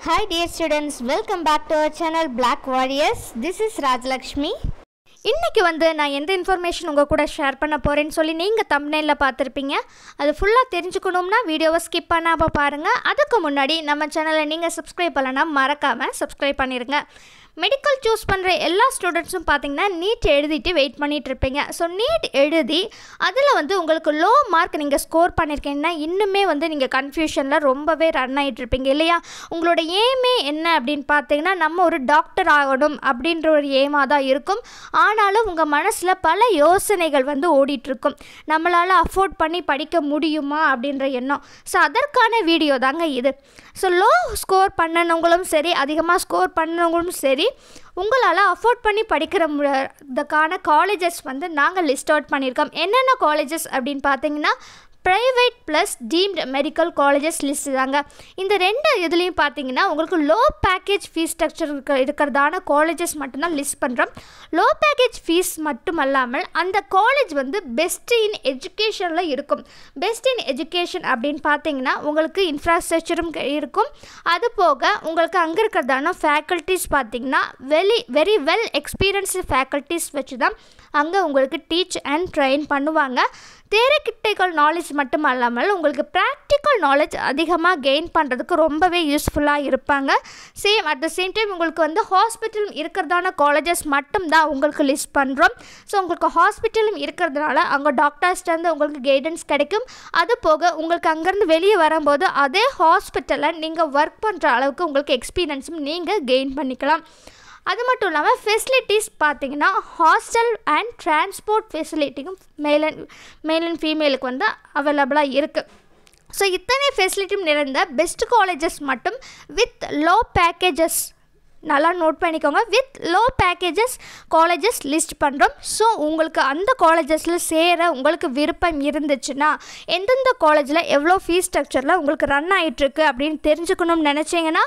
Hi dear students, welcome back to our channel Black Warriors. This is Rajlakshmi. இன்றைக்கி வந்து நான் எந்த information உங்கள் கூட ஷேர் பண்ண போகிறேன்னு சொல்லி நீங்கள் தம்ப்நெயிலில் பார்த்துருப்பீங்க அது ஃபுல்லாக தெரிஞ்சுக்கணும்னா வீடியோவை ஸ்கிப் பண்ணாமல் பாருங்கள் அதுக்கு முன்னாடி நம்ம சேனலை நீங்கள் சப்ஸ்கிரைப் பண்ணலன்னா மறக்காமல் சப்ஸ்கிரைப் பண்ணிடுங்க மெடிக்கல் சூஸ் பண்ணுற எல்லா ஸ்டூடெண்ட்ஸும் பார்த்தீங்கன்னா நீட் எழுதிட்டு வெயிட் பண்ணிட்டு இருப்பீங்க ஸோ நீட் எழுதி அதில் வந்து உங்களுக்கு லோ மார்க் நீங்கள் ஸ்கோர் பண்ணியிருக்கீங்கன்னா இன்னுமே வந்து நீங்கள் கன்ஃபியூஷனில் ரொம்பவே ரன் ஆகிட்டு இருப்பீங்க இல்லையா உங்களோட ஏமே என்ன அப்படின்னு பார்த்தீங்கன்னா நம்ம ஒரு டாக்டர் ஆகணும் அப்படின்ற ஒரு ஏமாக தான் இருக்கும் ஆனாலும் உங்கள் மனசில் பல யோசனைகள் வந்து ஓடிட்டுருக்கும் நம்மளால் அஃபோர்ட் பண்ணி படிக்க முடியுமா அப்படின்ற எண்ணம் ஸோ அதற்கான வீடியோ தாங்க இது ஸோ லோ ஸ்கோர் பண்ணனவங்களும் சரி அதிகமாக ஸ்கோர் பண்ணவங்களும் சரி உங்களால் அஃபோர்ட் பண்ணி படிக்கிற இதுக்கான காலேஜஸ் வந்து நாங்கள் லிஸ்ட் அவுட் பண்ணியிருக்கோம் என்னென்ன காலேஜஸ் அப்படின்னு பார்த்தீங்கன்னா private plus deemed medical colleges list தாங்க இந்த ரெண்டு இதுலேயும் பார்த்தீங்கன்னா உங்களுக்கு லோ பேக்கேஜ் ஃபீஸ் ஸ்ட்ரக்சர் இருக்க இருக்கிறதான காலேஜஸ் மட்டும்தான் லிஸ்ட் பண்ணுறோம் லோ பேக்கேஜ் ஃபீஸ் மட்டும் அல்லாமல் அந்த காலேஜ் வந்து பெஸ்ட் இன் எஜுகேஷனில் இருக்கும் பெஸ்ட் இன் எஜுகேஷன் அப்படின்னு பார்த்தீங்கன்னா உங்களுக்கு இன்ஃப்ராஸ்ட்ரக்சரும் இருக்கும் அது போக உங்களுக்கு அங்கே இருக்கிறதான ஃபேக்கல்ட்டிஸ் பார்த்தீங்கன்னா very very well experienced faculties வச்சு தான் அங்கே உங்களுக்கு டீச் அண்ட் ட்ரெயின் பண்ணுவாங்க தேரக்கிட்டைகள் நாலேஜ் மட்டும் அல்லாமல் உங்களுக்கு ப்ராக்டிக்கல் நாலேஜ் அதிகமாக கெயின் பண்ணுறதுக்கு ரொம்பவே யூஸ்ஃபுல்லாக இருப்பாங்க same at the same time உங்களுக்கு வந்து ஹாஸ்பிட்டல் இருக்கிறதான காலேஜஸ் மட்டும் தான் உங்களுக்கு லிஸ்ட் பண்ணுறோம் ஸோ உங்களுக்கு ஹாஸ்பிட்டலும் இருக்கிறதுனால அங்கே டாக்டர்ஸ்லேருந்து உங்களுக்கு கைடன்ஸ் கிடைக்கும் அது போக உங்களுக்கு அங்கேருந்து வெளியே வரும்போது அதே ஹாஸ்பிட்டலில் நீங்கள் ஒர்க் பண்ணுற அளவுக்கு உங்களுக்கு எக்ஸ்பீரியன்ஸும் நீங்கள் கெயின் பண்ணிக்கலாம் அது மட்டும் இல்லாமல் ஃபெசிலிட்டிஸ் பார்த்தீங்கன்னா ஹாஸ்டல் அண்ட் டிரான்ஸ்போர்ட் ஃபெசிலிட்டியும் மேல் அண்ட் மேல் அண்ட் ஃபீமேலுக்கு வந்து அவைலபிளாக இருக்குது ஸோ இத்தனை ஃபெசிலிட்டியும் நிறைந்த பெஸ்ட் காலேஜஸ் மட்டும் வித் லோ பேக்கேஜஸ் நல்லா நோட் பண்ணிக்கோங்க with low packages colleges list பண்ணுறோம் ஸோ உங்களுக்கு அந்த காலேஜஸில் சேர உங்களுக்கு விருப்பம் இருந்துச்சுன்னா எந்தெந்த காலேஜில் எவ்வளோ ஃபீஸ் ஸ்ட்ரக்சரில் உங்களுக்கு ரன் ஆகிட்டுருக்கு அப்படின்னு தெரிஞ்சுக்கணும்னு நினச்சிங்கன்னா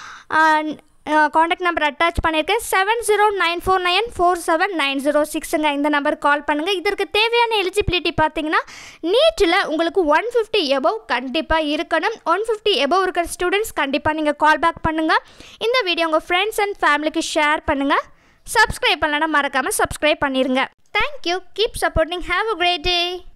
காண்டாக்ட் நம்பர் அட்டாச் பண்ணியிருக்கேன் seven zero nine four nine four seven nine zero சிக்ஸுங்க இந்த நம்பருக்கு கால் பண்ணுங்கள் இதற்கு தேவையான எலிஜிபிலிட்டி பார்த்தீங்கன்னா நீட்டில் உங்களுக்கு ஒன் ஃபிஃப்டி எபவ் கண்டிப்பாக இருக்கணும் ஒன் ஃபிஃப்டி எபவ் இருக்கிற ஸ்டூடெண்ட்ஸ் கண்டிப்பாக நீங்கள் கால் பேக் பண்ணுங்கள் இந்த வீடியோ உங்கள் ஃப்ரெண்ட்ஸ் அண்ட் ஃபேமிலிக்கு ஷேர் பண்ணுங்கள் சப்ஸ்கிரைப் பண்ணலன்னா மறக்காமல் சப்ஸ்கிரைப் பண்ணிடுங்க thank you keep supporting have a great day